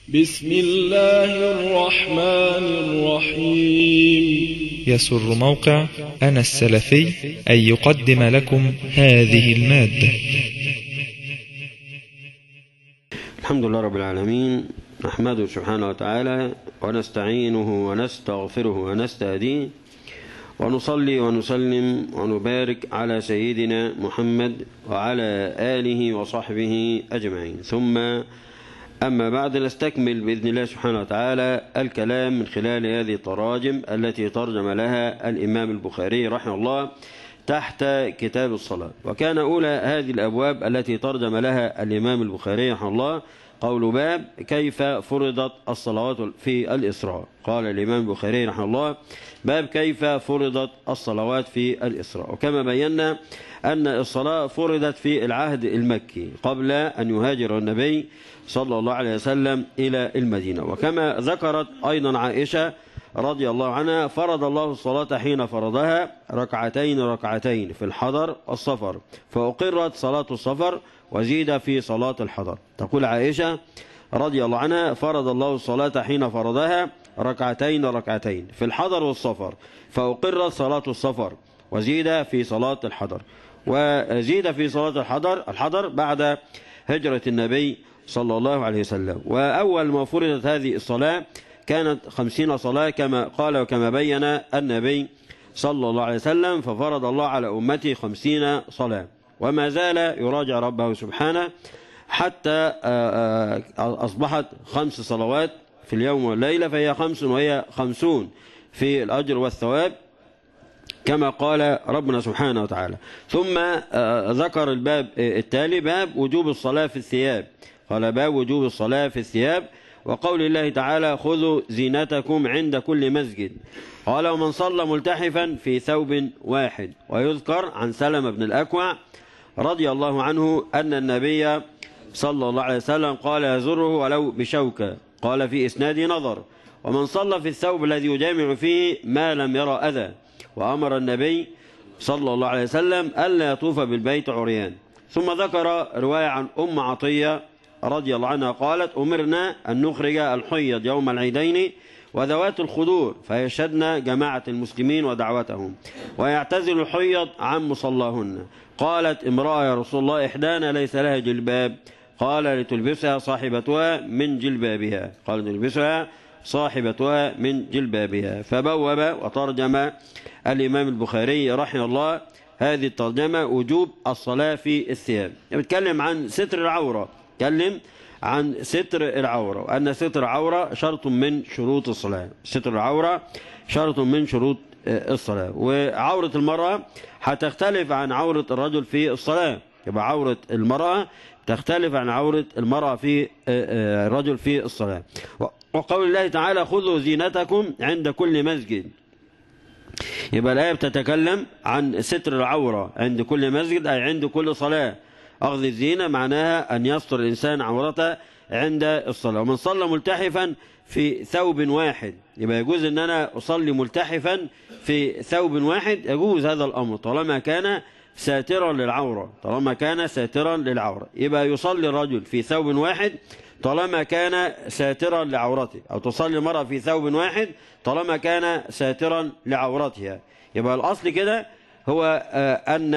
بسم الله الرحمن الرحيم يسر موقع أنا السلفي أن يقدم لكم هذه المادة الحمد لله رب العالمين نحمده سبحانه وتعالى ونستعينه ونستغفره ونستهديه ونصلي ونسلم ونبارك على سيدنا محمد وعلى آله وصحبه أجمعين ثم أما بعد نستكمل بإذن الله سبحانه وتعالى الكلام من خلال هذه التراجم التي ترجم لها الإمام البخاري رحمه الله تحت كتاب الصلاة وكان أولى هذه الأبواب التي ترجم لها الإمام البخاري رحمه الله قول باب كيف فرضت الصلوات في الإسراء قال الإمام البخاري رحمه الله باب كيف فرضت الصلوات في الإسراء وكما بينا أن الصلاة فرضت في العهد المكي قبل أن يهاجر النبي صلى الله عليه وسلم إلى المدينة وكما ذكرت أيضا عائشة رضي الله عنها فرض الله الصلاة حين فرضها ركعتين ركعتين في الحضر والسفر فأقرت صلاة السفر وزيد في صلاة الحضر تقول عائشة رضي الله عنها فرض الله الصلاة حين فرضها ركعتين ركعتين في الحضر والسفر فأقرت صلاة السفر وزيد في صلاة الحضر وزيد في صلاة الحضر الحضر بعد هجرة النبي صلى الله عليه وسلم وأول ما فرضت هذه الصلاة كانت خمسين صلاة كما قال وكما بين النبي صلى الله عليه وسلم ففرض الله على أمته خمسين صلاة وما زال يراجع ربه سبحانه حتى أصبحت خمس صلوات في اليوم والليلة فهي خمس وهي خمسون في الأجر والثواب كما قال ربنا سبحانه وتعالى ثم ذكر الباب التالي باب وجوب الصلاة في الثياب قال باب وجوب الصلاة في الثياب وقول الله تعالى خذوا زينتكم عند كل مسجد قال ومن صلى ملتحفا في ثوب واحد ويذكر عن سلم بن الأكوع رضي الله عنه أن النبي صلى الله عليه وسلم قال يزره ولو بشوكة قال في إسناد نظر ومن صلى في الثوب الذي يجامع فيه ما لم يرى أذى وأمر النبي صلى الله عليه وسلم ألا يطوف بالبيت عريان ثم ذكر رواية عن أم عطية رضي الله عنها قالت أمرنا أن نخرج الحيض يوم العيدين وذوات الخدور فيشهدن جماعة المسلمين ودعوتهم ويعتزل الحيض عن مصلاهن قالت امرأة يا رسول الله إحدانا ليس لها جلباب قال لتلبسها صاحبتها من جلبابها قال تلبسها صاحبتها من جلبابها فبوب وترجم الإمام البخاري رحمه الله هذه الترجمة وجوب الصلاة في الثياب بتكلم عن ستر العورة تكلم عن ستر العورة وأن ستر العورة شرط من شروط الصلاة ستر العورة شرط من شروط الصلاة وعورة المرأة هتختلف عن عورة الرجل في الصلاة يبقى عورة المرأة تختلف عن عورة المرأة في الرجل في الصلاة وقول الله تعالى خذوا زينتكم عند كل مسجد يبقى الآية بتتكلم عن ستر العورة عند كل مسجد أي عند كل صلاة أخذ الزينة معناها أن يستر الإنسان عورته عند الصلاة ومن صلى ملتحفا في ثوب واحد يبقى يجوز أن أنا أصلي ملتحفا في ثوب واحد يجوز هذا الأمر طالما كان ساترا للعورة طالما كان ساترا للعورة يبقى يصلي الرجل في ثوب واحد طالما كان ساترا لعورته أو تصلي المرأة في ثوب واحد طالما كان ساترا لعورتها يبقى الأصل كده هو أن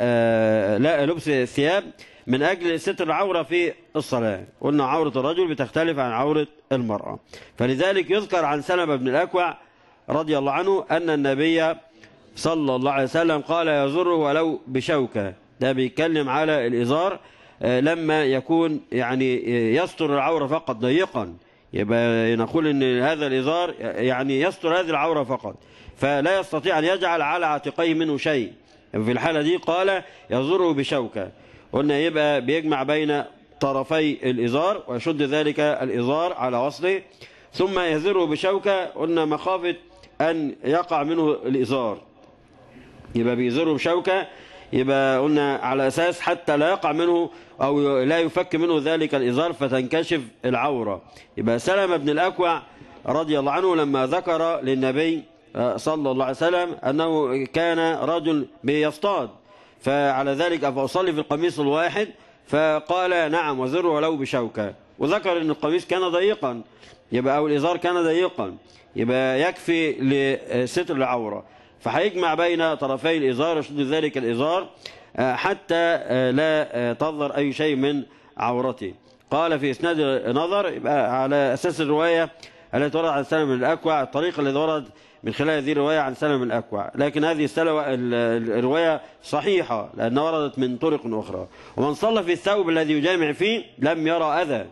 لا لبس الثياب من أجل ستر العورة في الصلاة قلنا عورة الرجل بتختلف عن عورة المرأة فلذلك يذكر عن سلمة بن الأكوع رضي الله عنه أن النبي صلى الله عليه وسلم قال يزره ولو بشوكة ده بيتكلم على الإزار لما يكون يعني يستر العورة فقط ضيقا يبقى نقول ان هذا الإزار يعني يستر هذه العورة فقط فلا يستطيع أن يجعل على عاتقيه منه شيء في الحالة دي قال يزره بشوكة قلنا يبقى بيجمع بين طرفي الإزار ويشد ذلك الإزار على وصله ثم يزره بشوكة قلنا مخافة أن يقع منه الإزار يبقى بيزره بشوكة يبقى قلنا على أساس حتى لا يقع منه أو لا يفك منه ذلك الإزار فتنكشف العورة يبقى سلم بن الأكوع رضي الله عنه لما ذكر للنبي صلى الله عليه وسلم أنه كان رجل بيصطاد فعلى ذلك فأصلي في القميص الواحد فقال نعم وزره ولو بشوكة وذكر ان القميص كان ضيقا يبقى او الازار كان ضيقا يبقى يكفي لستر العوره فهيجمع بين طرفي الازار يشد ذلك الازار آه، حتى آه، لا آه، تظهر اي شيء من عورته قال في اسناد نظر يبقى على اساس الروايه التي ورد عن سلم بن الاكوع الطريقه التي ورد من خلال هذه الروايه عن سلم بن الاكوع لكن هذه السلوى ال- الروايه صحيحه لانها وردت من طرق اخرى ومن صلى في الثوب الذي يجامع فيه لم يرى اذى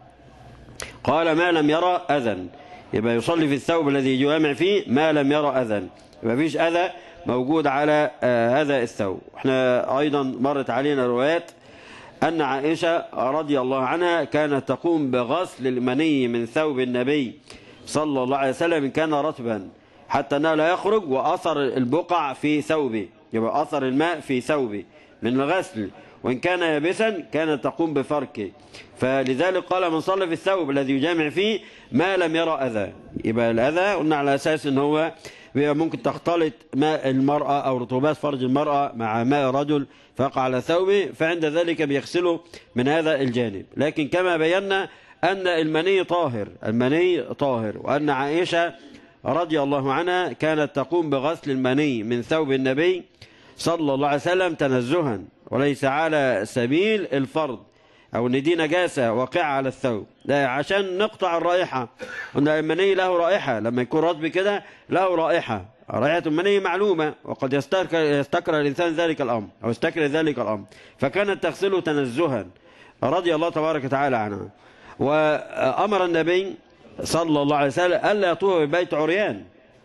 قال ما لم يرى اذى يبقى يصلي في الثوب الذي يجامع فيه ما لم يرى اذى يبقى فيش اذى موجود على آه هذا الثوب احنا ايضا مرت علينا روايات أن عائشة رضي الله عنها كانت تقوم بغسل المني من ثوب النبي صلى الله عليه وسلم إن كان رطبا حتى أنه لا يخرج وأثر البقع في ثوبه يبقى أثر الماء في ثوبه من الغسل وإن كان يابسا كانت تقوم بفركه فلذلك قال من صلى في الثوب الذي يجامع فيه ما لم يرى أذى يبقى الأذى قلنا على أساس أن هو بيبقى ممكن تختلط ماء المرأة أو رطوبات فرج المرأة مع ماء رجل فيقع على ثوبه فعند ذلك بيغسله من هذا الجانب لكن كما بينا أن المني طاهر المني طاهر وأن عائشة رضي الله عنها كانت تقوم بغسل المني من ثوب النبي صلى الله عليه وسلم تنزها وليس على سبيل الفرض أو إن دي نجاسة واقعة على الثوب لا عشان نقطع الرائحة قلنا المني له رائحة لما يكون رطب كده له رائحة رائحة المني معلومة وقد يستكر, يستكر الإنسان ذلك الأمر أو يستكر ذلك الأمر فكانت تغسله تنزها رضي الله تبارك وتعالى عنها وأمر النبي صلى الله عليه وسلم ألا يطوف ببيت عريان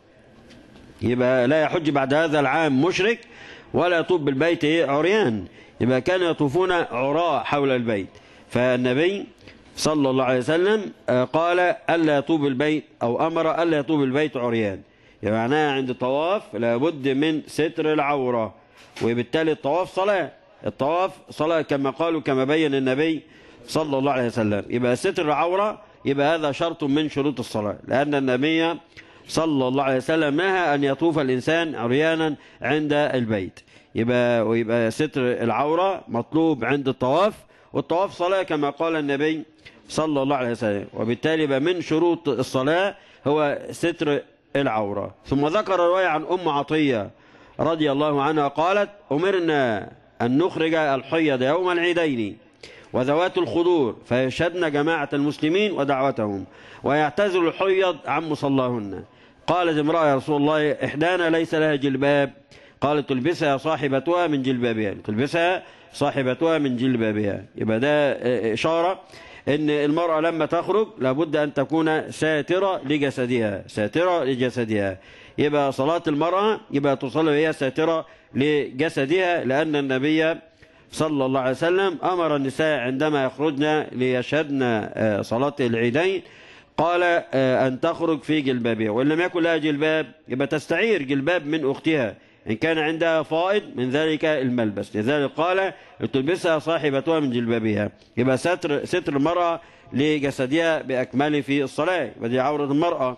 يبقى لا يحج بعد هذا العام مشرك ولا يطوف بالبيت عريان يبقى كانوا يطوفون عراء حول البيت فالنبي صلى الله عليه وسلم قال ألا يطوف البيت أو أمر ألا يطوف البيت عريان يبقى معناها عند الطواف لابد من ستر العورة وبالتالي الطواف صلاة الطواف صلاة كما قالوا كما بين النبي صلى الله عليه وسلم يبقى ستر العورة يبقى هذا شرط من شروط الصلاة لأن النبي صلى الله عليه وسلم نهى أن يطوف الإنسان عريانا عند البيت يبقى ويبقى ستر العورة مطلوب عند الطواف والطواف صلاة كما قال النبي صلى الله عليه وسلم وبالتالي يبقى من شروط الصلاة هو ستر العورة ثم ذكر رواية عن أم عطية رضي الله عنها قالت أمرنا أن نخرج الحيض يوم العيدين وذوات الخضور فيشهدن جماعة المسلمين ودعوتهم ويعتزل الحيض عن مصلاهن قالت امرأة يا رسول الله إحدانا ليس لها جلباب قالت تلبسها صاحبتها من جلبابها تلبسها صاحبتها من جلبابها يبقى ده إشارة ان المرأة لما تخرج لابد ان تكون ساترة لجسدها ساترة لجسدها يبقى صلاة المرأة يبقى تصلي وهي ساترة لجسدها لأن النبي صلى الله عليه وسلم أمر النساء عندما يخرجن ليشهدن صلاة العيدين قال أن تخرج في جلبابها وإن لم يكن لها جلباب يبقى تستعير جلباب من أختها إن كان عندها فائض من ذلك الملبس لذلك قال تلبسها صاحبتها من جلبابها يبقى ستر, ستر المرأة لجسدها بأكمله في الصلاة ودي عورة المرأة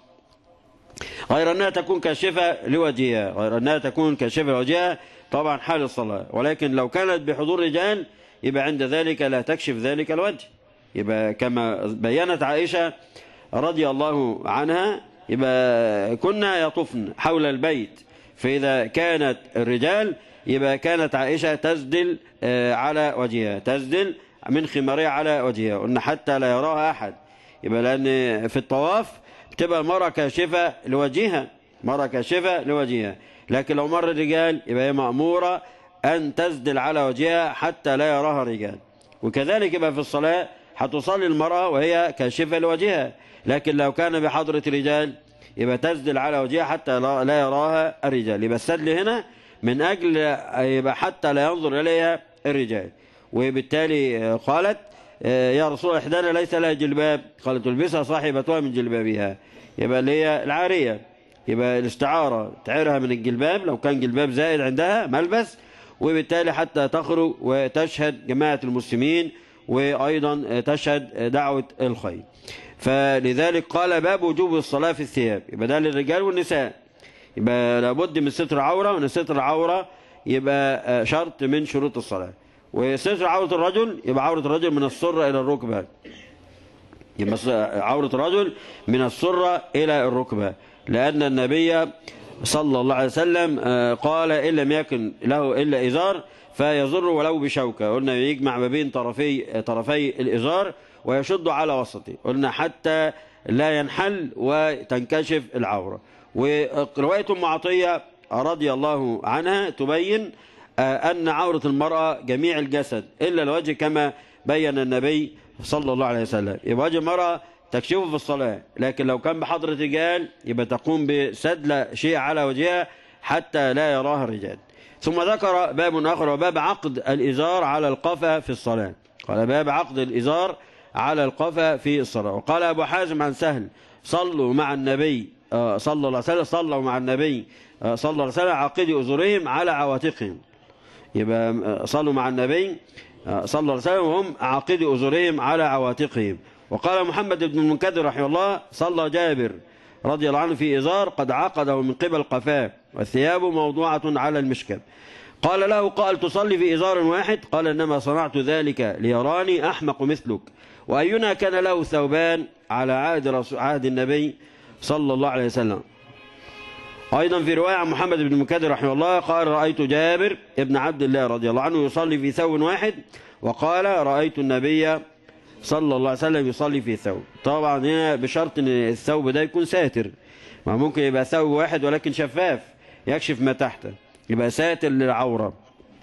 غير أنها تكون كاشفة لوجهها غير أنها تكون كاشفة لوجهها طبعا حال الصلاة ولكن لو كانت بحضور رجال يبقى عند ذلك لا تكشف ذلك الوجه يبقى كما بينت عائشة رضي الله عنها يبقى كنا يطفن حول البيت فإذا كانت الرجال يبقى كانت عائشة تسدل على وجهها تسدل من خمارها على وجهها قلنا حتى لا يراها أحد يبقى لأن في الطواف بتبقى المرأة كاشفة لوجهها مرأة كاشفة لوجهها لكن لو مر الرجال يبقى هي مأمورة أن تسدل على وجهها حتى لا يراها الرجال وكذلك يبقى في الصلاة هتصلي المرأة وهي كاشفة لوجهها لكن لو كان بحضرة رجال يبقى تسدل على وجهها حتى لا يراها الرجال يبقى السدل هنا من أجل يبقى حتى لا ينظر إليها الرجال وبالتالي قالت يا رسول إحدانا ليس لها جلباب قالت تلبسها صاحبتها من جلبابها يبقى اللي هي العارية يبقى الاستعارة تعيرها من الجلباب لو كان جلباب زائد عندها ملبس وبالتالي حتى تخرج وتشهد جماعة المسلمين وأيضا تشهد دعوة الخير فلذلك قال باب وجوب الصلاة في الثياب يبقى ده للرجال والنساء يبقى لابد من ستر عورة وان ستر عورة يبقى شرط من شروط الصلاة وستر عورة الرجل يبقى عورة الرجل من السرة إلى الركبة يبقى عورة الرجل من السرة إلى الركبة لأن النبي صلى الله عليه وسلم قال إن لم يكن له إلا إزار فيزر ولو بشوكة قلنا يجمع ما بين طرفي طرفي الإزار ويشد على وسطه قلنا حتى لا ينحل وتنكشف العورة ورواية أم عطية رضي الله عنها تبين أن عورة المرأة جميع الجسد إلا الوجه كما بين النبي صلى الله عليه وسلم يبقى وجه المرأة تكشفه في الصلاة لكن لو كان بحضرة رجال يبقى تقوم بسدل شيء على وجهها حتى لا يراها الرجال ثم ذكر باب آخر وباب عقد الإزار على القفا في الصلاة قال باب عقد الإزار على القفا في الصلاة وقال أبو حازم عن سهل صلوا مع النبي صلى الله عليه وسلم صلوا مع النبي صلى الله عليه وسلم عقدي أزورهم على عواتقهم يبقى صلوا مع النبي صلى الله عليه وسلم وهم عاقدي أزورهم على عواتقهم وقال محمد بن المنكدر رحمه الله صلى جابر رضي الله عنه في إزار قد عقده من قبل قفاه والثياب موضوعة على المشكب قال له قال تصلي في إزار واحد قال إنما صنعت ذلك ليراني أحمق مثلك وأينا كان له ثوبان على عهد, رسول عهد النبي صلى الله عليه وسلم أيضا في رواية عن محمد بن مكادر رحمه الله قال رأيت جابر ابن عبد الله رضي الله عنه يصلي في ثوب واحد وقال رأيت النبي صلى الله عليه وسلم يصلي في ثوب طبعا هنا بشرط ان الثوب ده يكون ساتر ما ممكن يبقى ثوب واحد ولكن شفاف يكشف ما تحته يبقى ساتر للعورة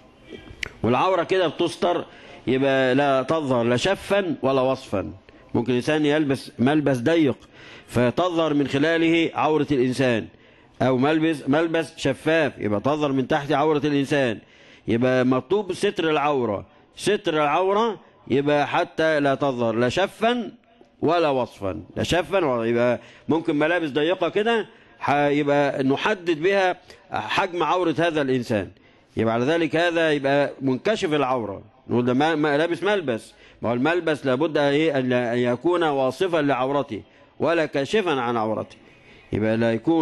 والعورة كده بتستر يبقى لا تظهر لا شفا ولا وصفا ممكن الإنسان يلبس ملبس ضيق فتظهر من خلاله عورة الإنسان أو ملبس ملبس شفاف يبقى تظهر من تحت عورة الإنسان يبقى مطلوب ستر العورة ستر العورة يبقى حتى لا تظهر لا شفا ولا وصفا لا شفا ولا يبقى ممكن ملابس ضيقة كده يبقى نحدد بها حجم عورة هذا الإنسان يبقى على ذلك هذا يبقى منكشف العورة نقول ده لابس ملبس ما هو الملبس لابد أن يكون واصفا لعورته ولا كاشفا عن عورته يبقى لا يكون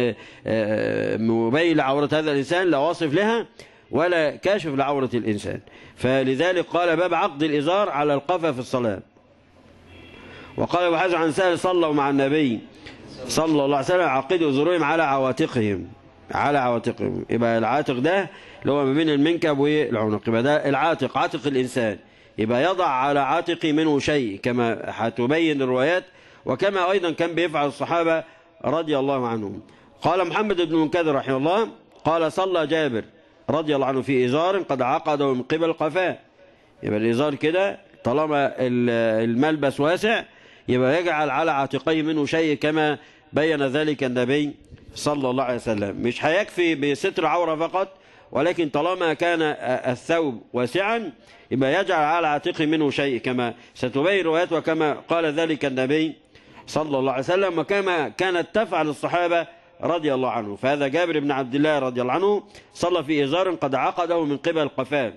مبين لعورة هذا الإنسان لا واصف لها ولا كاشف لعورة الإنسان فلذلك قال باب عقد الإزار على القفا في الصلاة وقال أبو حازم عن سهل صلوا مع النبي صلى الله عليه وسلم عقدوا أزورهم على عواتقهم على عواتقهم يبقى العاتق ده اللي هو ما بين المنكب والعنق يبقى ده العاتق عاتق الإنسان يبقى يضع على عاتقه منه شيء كما هتبين الروايات وكما أيضا كان بيفعل الصحابة رضي الله عنهم قال محمد بن منكدر رحمه الله قال صلى جابر رضي الله عنه في إزار قد عقده من قبل قفاه يبقى الإزار كده طالما الملبس واسع يبقى يجعل على عاتقيه منه شيء كما بين ذلك النبي صلى الله عليه وسلم مش هيكفي بستر عورة فقط ولكن طالما كان الثوب واسعا يبقى يجعل على عاتقه منه شيء كما ستبين روايات وكما قال ذلك النبي صلى الله عليه وسلم وكما كانت تفعل الصحابة رضي الله عنه فهذا جابر بن عبد الله رضي الله عنه صلى في إزار قد عقده من قبل قفاه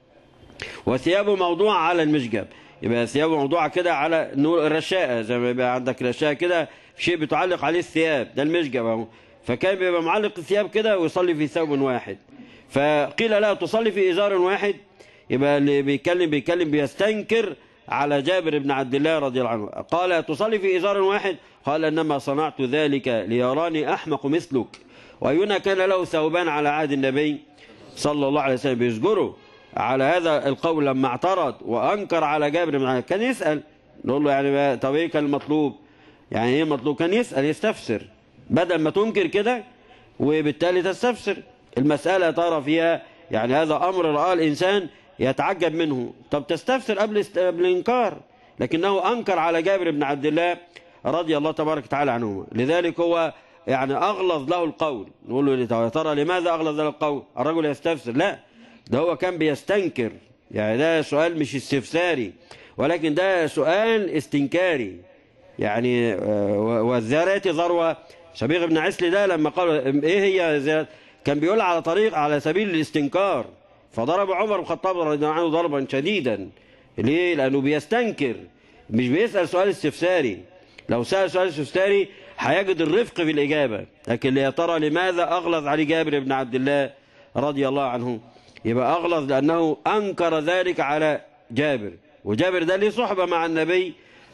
وثيابه موضوعة على المشجب يبقى ثيابه موضوعة كده على نور الرشاقة زي ما يبقى عندك رشاقة كده شيء بتعلق عليه الثياب ده المشجب اهو فكان بيبقى معلق الثياب كده ويصلي في ثوب واحد فقيل لا تصلي في إزار واحد يبقى اللي بيتكلم بيتكلم بيستنكر على جابر بن عبد الله رضي الله عنه قال تصلي في إزار واحد قال إنما صنعت ذلك ليراني أحمق مثلك وأينا كان له ثوبان على عهد النبي صلى الله عليه وسلم بيسجروا على هذا القول لما اعترض وأنكر على جابر بن عبد كان يسأل نقول له يعني طب ايه كان المطلوب يعني ايه مطلوب كان يسأل يستفسر بدل ما تنكر كده وبالتالي تستفسر المسألة ترى فيها يعني هذا أمر رأى الإنسان يتعجب منه طب تستفسر قبل قبل الإنكار لكنه أنكر على جابر بن عبد الله رضي الله تبارك وتعالى عنهما لذلك هو يعني أغلظ له القول نقول له يا ترى لماذا أغلظ له القول الرجل يستفسر لا ده هو كان بيستنكر يعني ده سؤال مش استفساري ولكن ده سؤال استنكاري يعني والذرات ذروة شبيغ بن عسل ده لما قال ايه هي زيارات كان بيقول على طريق على سبيل الاستنكار فضرب عمر بن الخطاب رضي الله عنه ضربا شديدا ليه لانه بيستنكر مش بيسال سؤال استفساري لو سال سؤال استفساري هيجد الرفق في الاجابه لكن يا ترى لماذا اغلظ علي جابر بن عبد الله رضي الله عنه يبقى اغلظ لانه انكر ذلك على جابر وجابر ده ليه صحبه مع النبي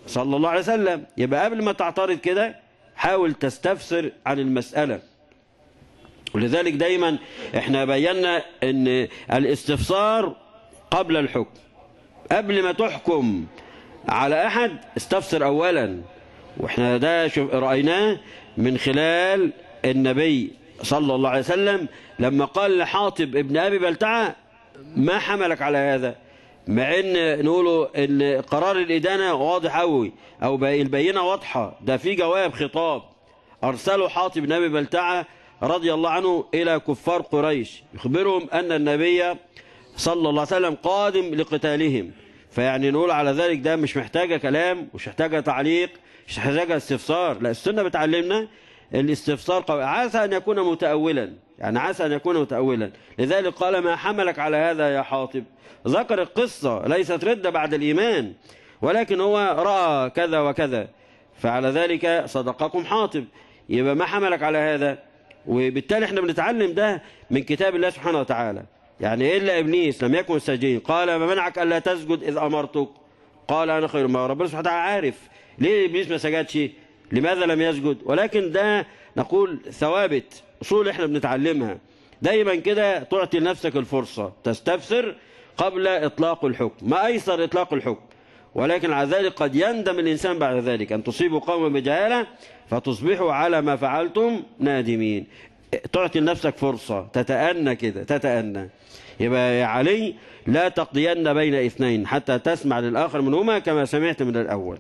صلى الله عليه وسلم يبقى قبل ما تعترض كده حاول تستفسر عن المسألة ولذلك دايما احنا بينا ان الاستفسار قبل الحكم قبل ما تحكم على احد استفسر اولا واحنا ده شوف رأيناه من خلال النبي صلى الله عليه وسلم لما قال لحاطب ابن ابي بلتعه ما حملك على هذا مع ان نقوله ان قرار الادانه واضح قوي او البينه واضحه ده في جواب خطاب ارسله حاطب بن ابي بلتعه رضي الله عنه الى كفار قريش يخبرهم ان النبي صلى الله عليه وسلم قادم لقتالهم فيعني نقول على ذلك ده مش محتاجه كلام مش محتاجه تعليق مش محتاجه استفسار لا السنه بتعلمنا الاستفسار قوي عسى ان يكون متاولا يعني عسى ان يكون متاولا لذلك قال ما حملك على هذا يا حاطب ذكر القصه ليست رده بعد الايمان ولكن هو راى كذا وكذا فعلى ذلك صدقكم حاطب يبقى ما حملك على هذا وبالتالي احنا بنتعلم ده من كتاب الله سبحانه وتعالى يعني إلا إبليس لم يكن سجين قال ما منعك ألا تسجد إذ أمرتك قال أنا خير ما ربنا سبحانه وتعالى عارف ليه إبليس ما سجدش لماذا لم يسجد ولكن ده نقول ثوابت أصول احنا بنتعلمها دايما كده تعطي لنفسك الفرصة تستفسر قبل إطلاق الحكم ما أيسر إطلاق الحكم ولكن على ذلك قد يندم الإنسان بعد ذلك أن تصيبوا قوما بجهالة فتصبحوا على ما فعلتم نادمين تعطي لنفسك فرصة تتأنى كده تتأنى يبقى يا علي لا تقضين بين اثنين حتى تسمع للآخر منهما كما سمعت من الأول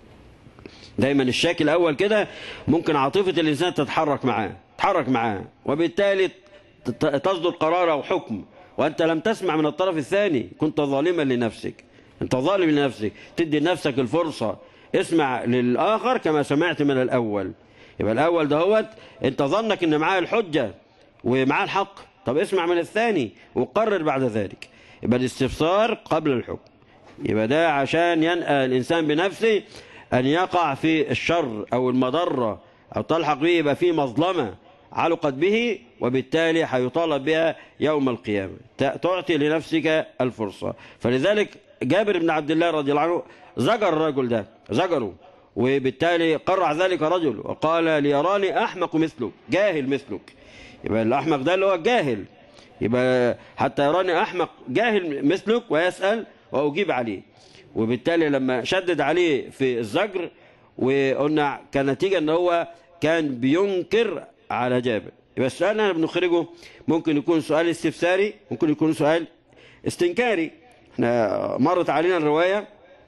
دايما الشاكل الأول كده ممكن عاطفة الإنسان تتحرك معاه تتحرك معاه وبالتالي تصدر قرار أو حكم وأنت لم تسمع من الطرف الثاني كنت ظالما لنفسك أنت ظالم لنفسك تدي لنفسك الفرصة اسمع للآخر كما سمعت من الأول يبقى الأول دهوت أنت ظنك أن معاه الحجة ومعاه الحق طب اسمع من الثاني وقرر بعد ذلك يبقى الاستفسار قبل الحكم يبقى ده عشان ينأى الإنسان بنفسه أن يقع في الشر أو المضرة أو تلحق به يبقى فيه مظلمة علقت به وبالتالي هيطالب بها يوم القيامة تعطي لنفسك الفرصة فلذلك جابر بن عبد الله رضي الله عنه زجر الرجل ده زجره وبالتالي قرع ذلك رجل وقال ليراني أحمق مثلك جاهل مثلك يبقى الأحمق ده اللي هو الجاهل يبقى حتى يراني أحمق جاهل مثلك ويسأل وأجيب عليه وبالتالي لما شدد عليه في الزجر وقلنا كنتيجة ان هو كان بينكر على جابر يبقى السؤال اللي احنا بنخرجه ممكن يكون سؤال استفساري ممكن يكون سؤال استنكاري احنا مرت علينا الرواية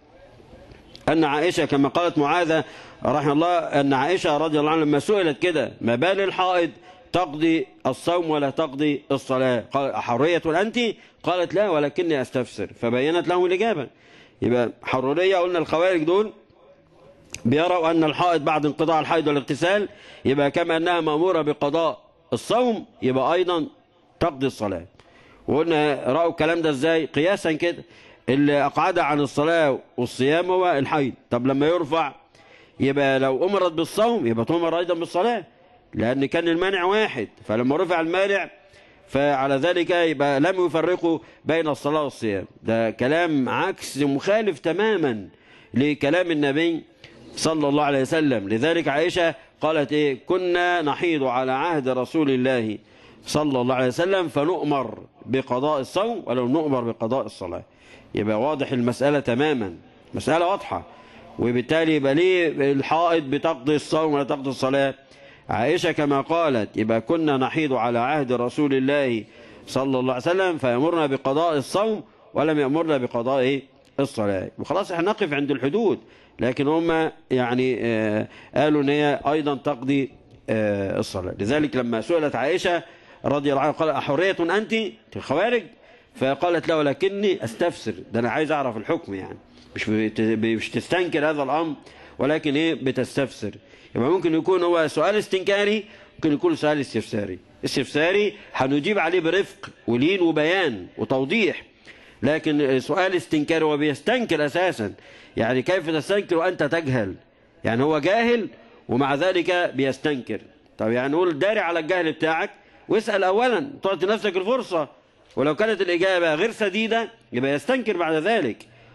أن عائشة كما قالت معاذة رحمه الله أن عائشة رضي الله عنها لما سئلت كده ما بال الحائض تقضي الصوم ولا تقضي الصلاة قال حرية أنت قالت لا ولكني أستفسر فبينت لهم الإجابة يبقى حرورية قلنا الخوارج دول بيروا أن الحائض بعد انقضاء الحيض والاغتسال يبقى كما أنها مأمورة بقضاء الصوم يبقى أيضا تقضي الصلاة وقلنا رأوا الكلام ده ازاي قياسا كده اللي أقعد عن الصلاة والصيام هو الحيض طب لما يرفع يبقى لو أمرت بالصوم يبقى تؤمر أيضا بالصلاة لأن كان المانع واحد فلما رفع المانع فعلى ذلك يبقى لم يفرقوا بين الصلاة والصيام ده كلام عكس مخالف تماما لكلام النبي صلى الله عليه وسلم لذلك عائشة قالت إيه كنا نحيض على عهد رسول الله صلى الله عليه وسلم فنؤمر بقضاء الصوم ولو نؤمر بقضاء الصلاة يبقى واضح المسألة تماما مسألة واضحة وبالتالي يبقى ليه الحائض بتقضي الصوم ولا تقضي الصلاة عائشة كما قالت يبقى كنا نحيض على عهد رسول الله صلى الله عليه وسلم فيأمرنا بقضاء الصوم ولم يأمرنا بقضاء الصلاة وخلاص احنا نقف عند الحدود لكن هم يعني آه قالوا ان هي ايضا تقضي آه الصلاة لذلك لما سئلت عائشة رضي الله عنها قال أحرية أنت الخوارج فقالت له ولكني أستفسر ده أنا عايز أعرف الحكم يعني مش مش تستنكر هذا الأمر ولكن إيه بتستفسر يبقى ممكن يكون هو سؤال استنكاري ممكن يكون سؤال استفساري استفساري هنجيب عليه برفق ولين وبيان وتوضيح لكن سؤال استنكاري هو بيستنكر أساسا يعني كيف تستنكر وأنت تجهل يعني هو جاهل ومع ذلك بيستنكر طب يعني نقول داري على الجهل بتاعك واسأل أولا تعطي نفسك الفرصة ولو كانت الإجابة غير سديدة يبقى يستنكر بعد ذلك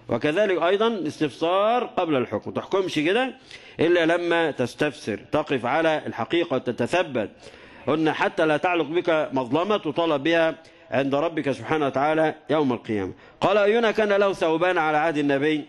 وكذلك أيضا استفسار قبل الحكم تحكمش كده إلا لما تستفسر تقف على الحقيقة وتتثبت قلنا حتى لا تعلق بك مظلمة تطالب بها عند ربك سبحانه وتعالى يوم القيامة قال أينا كان له ثوبان على عهد النبي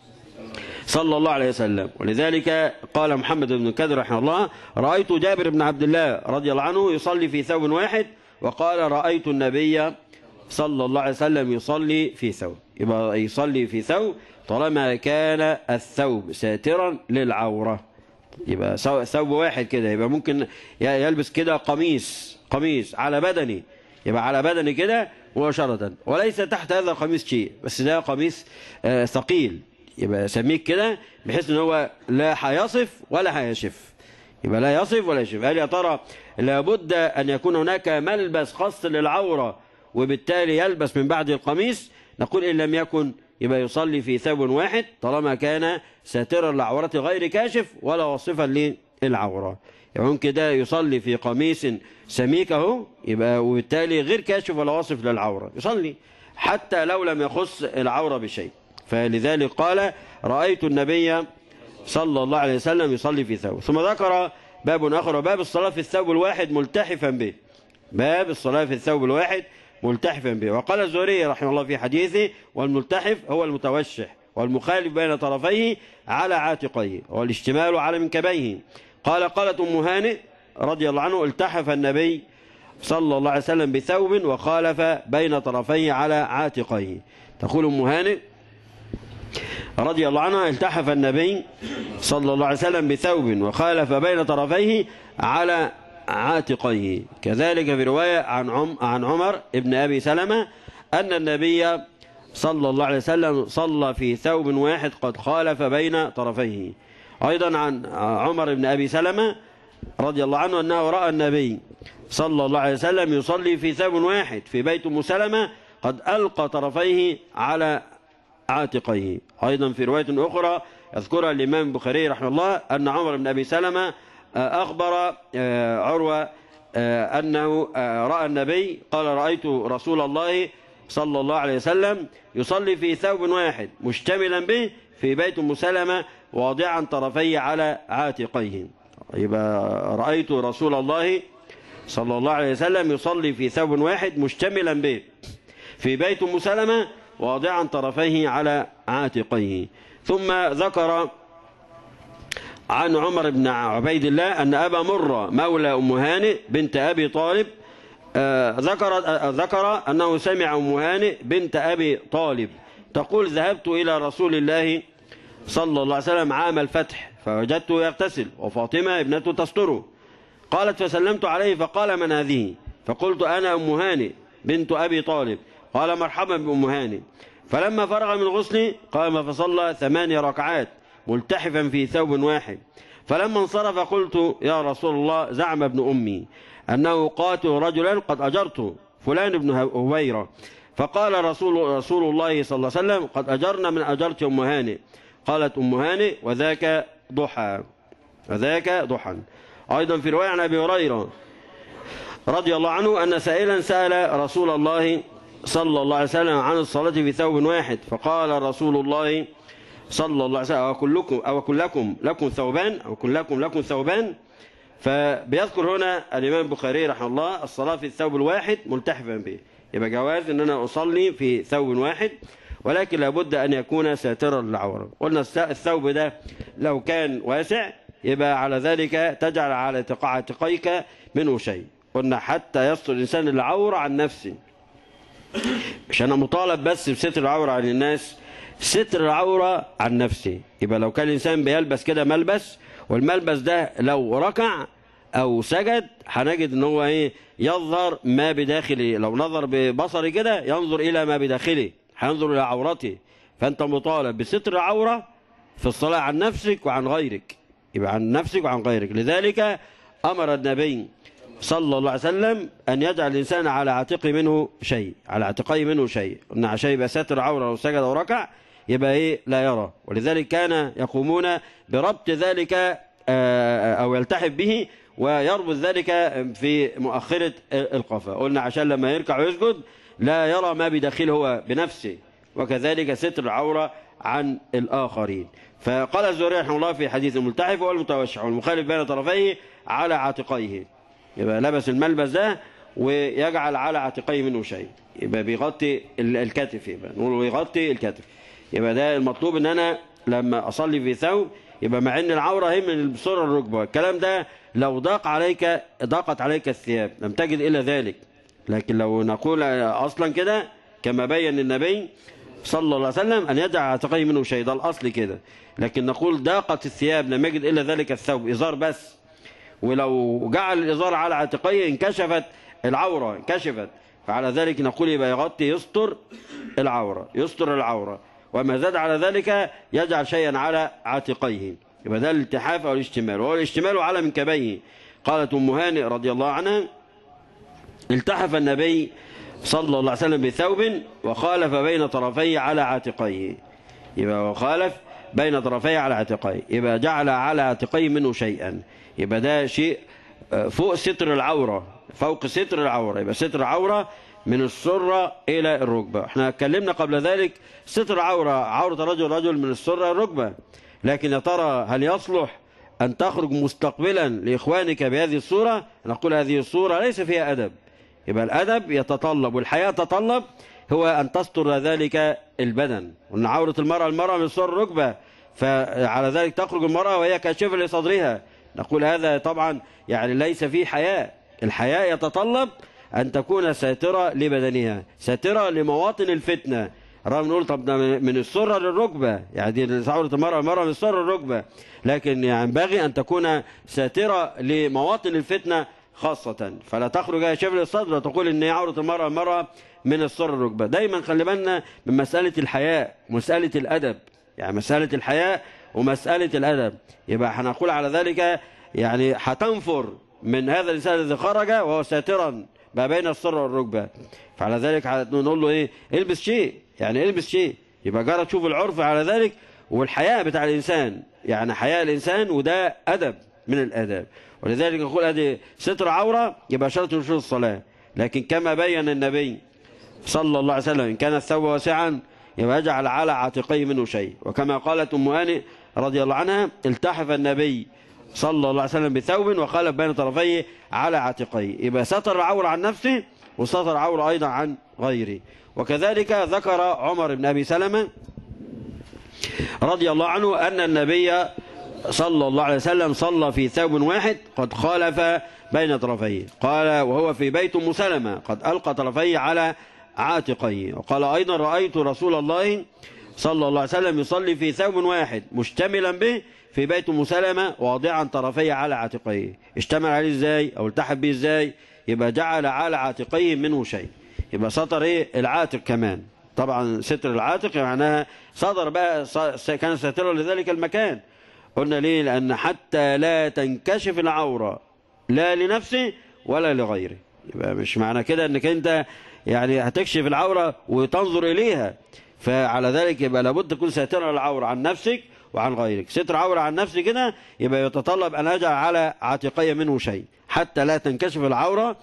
صلى الله عليه وسلم ولذلك قال محمد بن كدر رحمه الله رأيت جابر بن عبد الله رضي الله عنه يصلي في ثوب واحد وقال رأيت النبي صلى الله عليه وسلم يصلي في ثوب يبقى يصلي في ثوب طالما كان الثوب ساترا للعورة يبقى ثوب واحد كده يبقى ممكن يلبس كده قميص قميص على بدني يبقى على بدني كده مباشرة وليس تحت هذا القميص شيء بس ده قميص آه ثقيل يبقى سميك كده بحيث ان هو لا هيصف ولا هيشف يبقى لا يصف ولا يشف هل يا ترى لابد ان يكون هناك ملبس خاص للعورة وبالتالي يلبس من بعد القميص نقول ان لم يكن يبقى يصلي في ثوب واحد طالما كان ساترا لعورة غير كاشف ولا واصفا للعورة يعني ممكن ده يصلي في قميص سميك اهو يبقى وبالتالي غير كاشف ولا واصف للعورة يصلي حتى لو لم يخص العورة بشيء فلذلك قال رأيت النبي صلى الله عليه وسلم يصلي في ثوب ثم ذكر باب آخر باب الصلاة في الثوب الواحد ملتحفا به باب الصلاة في الثوب الواحد ملتحفا به وقال الزهري رحمه الله في حديثه والملتحف هو المتوشح والمخالف بين طرفيه على عاتقيه والاشتمال على منكبيه قال قالت أم هانئ رضي الله عنه التحف النبي صلى الله عليه وسلم بثوب وخالف بين طرفيه على عاتقيه تقول أم هانئ رضي الله عنها التحف النبي صلى الله عليه وسلم بثوب وخالف بين طرفيه على عاتقيه كذلك في رواية عن عم عن عمر ابن أبي سلمة أن النبي صلى الله عليه وسلم صلى في ثوب واحد قد خالف بين طرفيه أيضا عن عمر بن أبي سلمة رضي الله عنه أنه رأى النبي صلى الله عليه وسلم يصلي في ثوب واحد في بيت أم سلمة قد ألقى طرفيه على عاتقيه أيضا في رواية أخرى يذكرها الإمام البخاري رحمه الله أن عمر بن أبي سلمة أخبر عروة أنه رأى النبي قال رأيت رسول الله صلى الله عليه وسلم يصلي في ثوب واحد مشتملا به في بيت أم سلمة واضعا طرفيه على عاتقيه يبقى رأيت رسول الله صلى الله عليه وسلم يصلي في ثوب واحد مشتملا به في بيت أم سلمة واضعا طرفيه على عاتقيه ثم ذكر عن عمر بن عبيد الله أن أبا مرة مولى أم هانئ بنت أبي طالب ذكر ذكر أنه سمع أم هانئ بنت أبي طالب تقول ذهبت إلى رسول الله صلى الله عليه وسلم عام الفتح فوجدته يغتسل وفاطمة ابنته تستره قالت فسلمت عليه فقال من هذه فقلت أنا أم هانئ بنت أبي طالب قال مرحبا بأم هانئ فلما فرغ من غسلي قام فصلى ثماني ركعات ملتحفا في ثوب واحد فلما انصرف قلت يا رسول الله زعم ابن أمي أنه قاتل رجلا قد أجرته فلان بن هويرة فقال رسول, رسول الله صلى الله عليه وسلم قد أجرنا من أجرت أم هانئ قالت أم هانئ وذاك ضحى وذاك ضحى أيضا في رواية عن أبي هريرة رضي الله عنه أن سائلا سأل رسول الله صلى الله عليه وسلم عن الصلاة في ثوب واحد فقال رسول الله صلى الله عليه وسلم أو كلكم, أو كلكم لكم ثوبان أو كلكم لكم ثوبان فبيذكر هنا الإمام البخاري رحمه الله الصلاة في الثوب الواحد ملتحفا به يبقى جواز أن أنا أصلي في ثوب واحد ولكن لابد أن يكون ساترا للعورة قلنا الثوب ده لو كان واسع يبقى على ذلك تجعل على عاتقيك منه شيء قلنا حتى يستر الإنسان العورة عن نفسه مش أنا مطالب بس بستر العورة عن الناس ستر العورة عن نفسه يبقى لو كان الإنسان بيلبس كده ملبس والملبس ده لو ركع أو سجد هنجد ان هو ايه يظهر ما بداخله لو نظر ببصره كده ينظر إلى ما بداخله هينظر إلى عورته فأنت مطالب بستر العورة في الصلاة عن نفسك وعن غيرك يبقى عن نفسك وعن غيرك لذلك أمر النبي صلى الله عليه وسلم أن يجعل الإنسان على عاتقه منه شيء على عاتقيه منه شيء قلنا عشان يبقى ساتر عورة لو سجد أو ركع يبقى إيه لا يرى ولذلك كان يقومون بربط ذلك أو يلتحف به ويربط ذلك في مؤخرة القفا قلنا عشان لما يركع ويسجد لا يرى ما بداخله هو بنفسه وكذلك ستر العورة عن الآخرين فقال الزهري رحمه الله في حديث الملتحف والمتوشح والمخالف بين طرفيه على عاتقيه يبقى لبس الملبس ده ويجعل على عاتقيه منه شيء يبقى بيغطي ال- الكتف يبقى نقول بيغطي الكتف يبقى ده المطلوب ان انا لما اصلي في ثوب يبقى مع ان العوره هي من بصور الركبه الكلام ده لو ضاق عليك ضاقت عليك الثياب لم تجد الا ذلك لكن لو نقول اصلا كده كما بين النبي صلى الله عليه وسلم ان يدع عاتقيه منه شيء ده الاصل كده لكن نقول ضاقت الثياب لم يجد الا ذلك الثوب ازار بس ولو جعل الإزار على عاتقيه انكشفت العورة انكشفت فعلى ذلك نقول يبقى يغطي يستر العورة يستر العورة وما زاد على ذلك يجعل شيئا على عاتقيه يبقى ده الالتحاف أو الاشتمال وهو الاشتمال على منكبيه قالت أم هانئ رضي الله عنها التحف النبي صلى الله عليه وسلم بثوب وخالف بين طرفيه على عاتقيه يبقى وخالف بين طرفيه على عاتقيه يبقى جعل على عاتقيه منه شيئا يبقى ده شيء آه، فوق ستر العورة فوق ستر العورة يبقى ستر العورة من السرة إلى الركبة احنا اتكلمنا قبل ذلك ستر عورة عورة رجل رجل من السرة إلى الركبة لكن يا ترى هل يصلح أن تخرج مستقبلا لإخوانك بهذه الصورة نقول هذه الصورة ليس فيها أدب يبقى الأدب يتطلب والحياة تطلب هو أن تستر ذلك البدن وأن عورة المرأة المرأة من سور الركبة فعلى ذلك تخرج المرأة وهي كاشفة لصدرها نقول هذا طبعا يعني ليس فيه حياء الحياء يتطلب أن تكون ساترة لبدنها ساترة لمواطن الفتنة رغم نقول طب ده من السرة للركبة يعني دي عورة المرأة المرأة من السرة للركبة لكن ينبغي أن تكون ساترة لمواطن الفتنة خاصة فلا تخرج شبل الصدر وتقول ان هي عورة المرأة المرأة من السر الركبة دايما خلي بالنا من مسألة الحياء مسألة الأدب يعني مسألة الحياء ومسألة الأدب يبقى هنقول على ذلك يعني هتنفر من هذا الإنسان الذي خرج وهو ساترا ما بين السر والركبة فعلى ذلك نقول له ايه البس شيء يعني البس شيء يبقى جرى تشوف العرف على ذلك والحياء بتاع الإنسان يعني حياء الإنسان وده أدب من الآداب ولذلك نقول هذه ستر عورة يبقى شرط من شروط الصلاة لكن كما بين النبي صلى الله عليه وسلم إن كان الثوب واسعا يبقى يجعل على عاتقيه منه شيء وكما قالت أم هانئ رضي الله عنها التحف النبي صلى الله عليه وسلم بثوب وخالف بين طرفيه على عاتقيه يبقى ستر العورة عن نفسه وستر العورة أيضا عن غيره وكذلك ذكر عمر بن أبي سلمة رضي الله عنه أن النبي صلى الله عليه وسلم صلى في ثوب واحد قد خالف بين طرفيه قال وهو في بيت أم سلمة قد ألقى طرفيه على عاتقيه وقال أيضا رأيت رسول الله صلى الله عليه وسلم يصلي في ثوب واحد مشتملا به في بيت أم سلمة واضعا طرفيه على عاتقيه اشتمل عليه ازاي أو التحف به ازاي يبقى جعل على عاتقيه منه شيء يبقى سطر ايه العاتق كمان طبعا ستر العاتق معناها صدر بقى كان ساترا لذلك المكان قلنا ليه لأن حتى لا تنكشف العورة لا لنفسه ولا لغيره يبقى مش معنى كده انك انت يعني هتكشف العورة وتنظر إليها فعلى ذلك يبقى لابد تكون ساترا العورة عن نفسك وعن غيرك ستر عورة عن نفسك كده يبقى يتطلب أن أجعل على عاتقية منه شيء حتى لا تنكشف العورة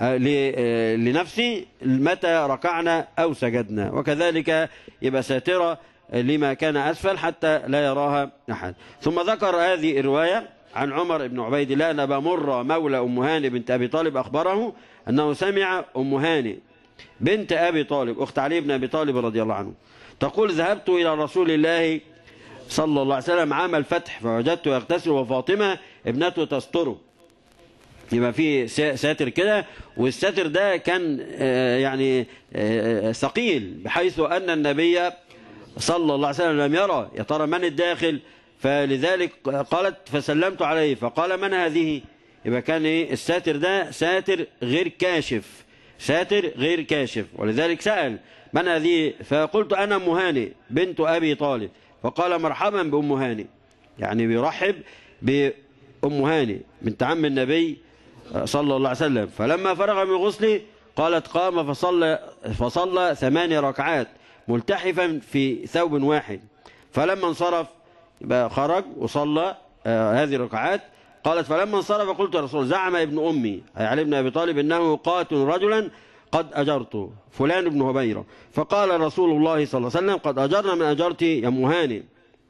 لنفسي متى ركعنا أو سجدنا وكذلك يبقى ساترة لما كان أسفل حتى لا يراها أحد ثم ذكر هذه الرواية عن عمر بن عبيد الله أن أبا مرة مولى أم هاني بنت أبي طالب أخبره أنه سمع أم هاني بنت أبي طالب أخت علي بن أبي طالب رضي الله عنه تقول ذهبت إلى رسول الله صلى الله عليه وسلم عام الفتح فوجدته يغتسل وفاطمة ابنته تستره يبقى في ساتر كده والساتر ده كان يعني ثقيل بحيث أن النبي صلى الله عليه وسلم لم يرى يا ترى من الداخل فلذلك قالت فسلمت عليه فقال من هذه يبقى كان ايه الساتر ده ساتر غير كاشف ساتر غير كاشف ولذلك سأل من هذه فقلت أنا أم هاني بنت أبي طالب فقال مرحبا بأم هاني يعني بيرحب بأم هاني بنت عم النبي صلى الله عليه وسلم فلما فرغ من غسله قالت قام فصلى, فصلى ثماني ركعات ملتحفا في ثوب واحد فلما انصرف خرج وصلى آه هذه الركعات قالت فلما انصرف قلت يا رسول زعم ابن أمي أي علي بن أبي طالب إنه قاتل رجلا قد أجرت فلان بن هبيرة فقال رسول الله صلى الله عليه وسلم قد أجرنا من أجرت يا أم هاني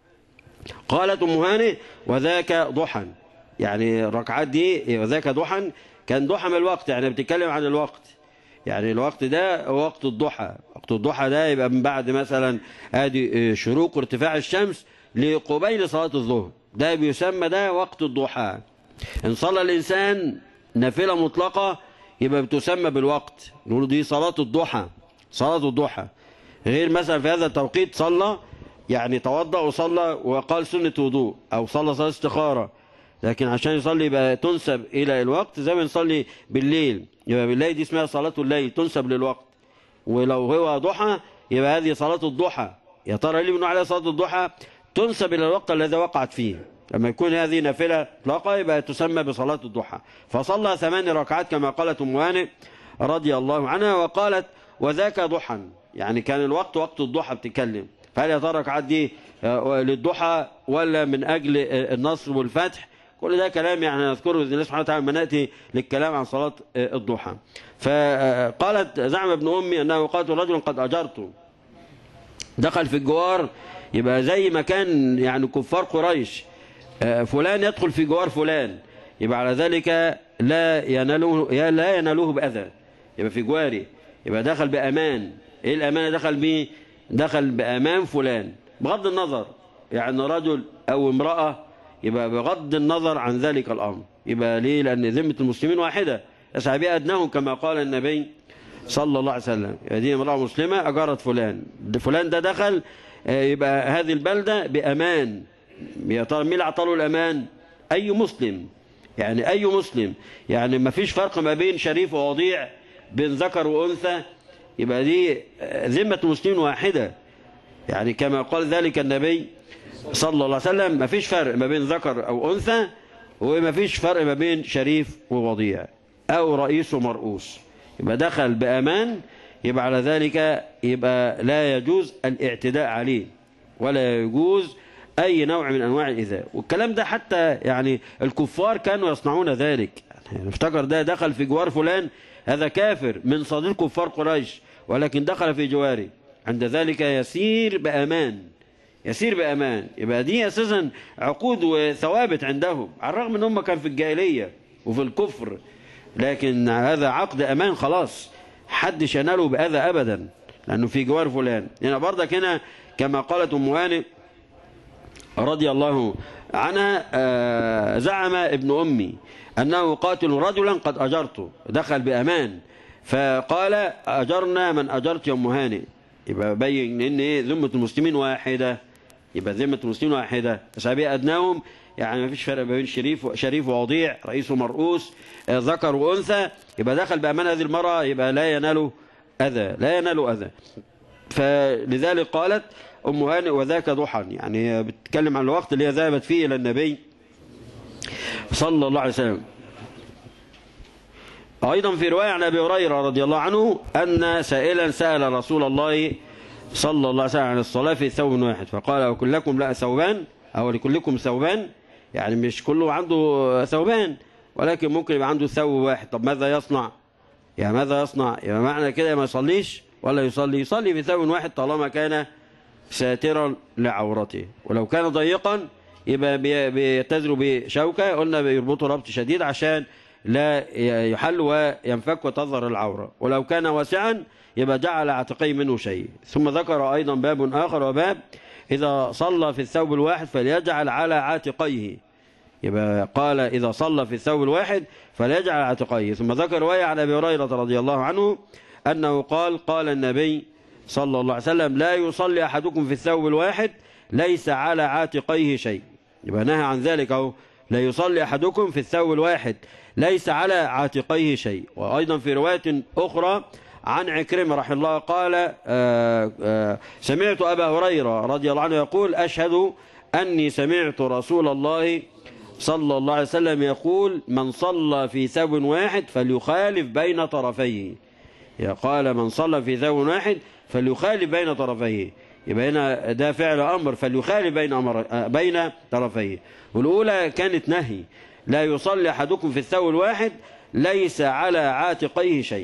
قالت أم هاني وذاك ضحى يعني الركعات دي وذاك ضحى كان ضحى من الوقت يعني بتتكلم عن الوقت يعني الوقت ده وقت الضحى وقت الضحى ده يبقى من بعد مثلا ادي شروق ارتفاع الشمس لقبيل صلاة الظهر ده بيسمى ده وقت الضحى ان صلى الانسان نافلة مطلقة يبقى بتسمى بالوقت نقول دي صلاة الضحى صلاة الضحى غير مثلا في هذا التوقيت صلى يعني توضأ وصلى وقال سنة وضوء او صلى صلاة استخارة لكن عشان يصلي يبقى تنسب الى الوقت زي ما نصلي بالليل يبقى بالليل دي اسمها صلاة الليل تنسب للوقت ولو هو ضحى يبقى هذه صلاة الضحى يا ترى ليه بنقول عليها صلاة الضحى تنسب الى الوقت الذي وقعت فيه لما يكون هذه نافلة مطلقة يبقى تسمى بصلاة الضحى فصلى ثمان ركعات كما قالت أم هانئ رضي الله عنها وقالت وذاك ضحى يعني كان الوقت وقت الضحى بتتكلم فهل يا ترى الركعات دي للضحى ولا من أجل النصر والفتح كل ده كلام يعني نذكره بإذن الله سبحانه وتعالى لما نأتي للكلام عن صلاة الضحى فقالت زعم ابن أمي أنه قاتل رجل قد أجرته دخل في الجوار يبقى زي ما كان يعني كفار قريش فلان يدخل في جوار فلان يبقى على ذلك لا يناله لا ينالوه بأذى يبقى في جواري يبقى دخل بأمان ايه الأمان دخل بيه دخل بأمان فلان بغض النظر يعني رجل أو امرأة يبقى بغض النظر عن ذلك الأمر يبقى ليه لأن ذمة المسلمين واحدة يسعى بها أدناهم كما قال النبي صلى الله عليه وسلم دي امرأة مسلمة أجارت فلان فلان ده دخل يبقى هذه البلدة بأمان يا ترى مين اللي اعطاله الامان اي مسلم يعني اي مسلم يعني ما فيش فرق ما بين شريف ووضيع بين ذكر وانثى يبقى دي ذمه المسلمين واحده يعني كما قال ذلك النبي صلى الله عليه وسلم ما فيش فرق ما بين ذكر او انثى وما فيش فرق ما بين شريف ووضيع او رئيس ومرؤوس يبقى دخل بامان يبقى على ذلك يبقى لا يجوز الاعتداء عليه ولا يجوز أي نوع من أنواع الإيذاء والكلام ده حتى يعني الكفار كانوا يصنعون ذلك يعني افتكر ده دخل في جوار فلان هذا كافر من صديق كفار قريش ولكن دخل في جواره عند ذلك يسير بأمان يسير بأمان يبقى دي أساسا عقود وثوابت عندهم على الرغم أن هم كان في الجاهلية وفي الكفر لكن هذا عقد أمان خلاص حدش يناله بأذى أبدا لأنه في جوار فلان هنا برضك هنا كما قالت أم هانئ رضي الله عنها زعم ابن أمي أنه قاتل رجلا قد أجرته دخل بأمان فقال أجرنا من أجرت يا أم هانئ يبقى بين ان ايه ذمه المسلمين واحده يبقى ذمه المسلمين واحده اسابيع ادناهم يعني ما فيش فرق بين شريف شريف ووضيع رئيس ومرؤوس ذكر وانثى يبقى دخل بامان هذه المراه يبقى لا يناله اذى لا يناله اذى فلذلك قالت ام هانئ وذاك ضحى يعني بتتكلم عن الوقت اللي هي ذهبت فيه الى النبي صلى الله عليه وسلم أيضا في رواية عن أبي هريرة رضي الله عنه أن سائلا سأل رسول الله صلى الله عليه وسلم عن الصلاة في ثوب واحد فقال وكلكم لا ثوبان أو لكلكم ثوبان يعني مش كله عنده ثوبان ولكن ممكن يبقى عنده ثوب واحد طب ماذا يصنع يعني ماذا يصنع يبقى معنى كده ما يصليش ولا يصلي يصلي في ثوب واحد طالما كان ساترا لعورته ولو كان ضيقا يبقى بيتزروا بشوكة قلنا بيربطوا ربط شديد عشان لا يحل وينفك وتظهر العورة ولو كان واسعا يبقى جعل عتقي منه شيء ثم ذكر أيضا باب آخر وباب إذا صلى في الثوب الواحد فليجعل على عاتقيه يبقى قال إذا صلى في الثوب الواحد فليجعل عاتقيه ثم ذكر رواية عن أبي هريرة رضي الله عنه أنه قال قال النبي صلى الله عليه وسلم لا يصلي أحدكم في الثوب الواحد ليس على عاتقيه شيء يبقى نهى عن ذلك أهو لا يصلي أحدكم في الثوب الواحد ليس على عاتقيه شيء وأيضا في رواية أخرى عن عكرمة رحمه الله قال آآ آآ سمعت أبا هريرة رضي الله عنه يقول أشهد أني سمعت رسول الله صلى الله عليه وسلم يقول من صلى في ثوب واحد فليخالف بين طرفيه قال من صلى في ثوب واحد فليخالف بين طرفيه يبقى هنا ده فعل أمر فليخالف بين أمر بين طرفيه والأولى كانت نهي لا يصلي أحدكم في الثوب الواحد ليس على عاتقيه شيء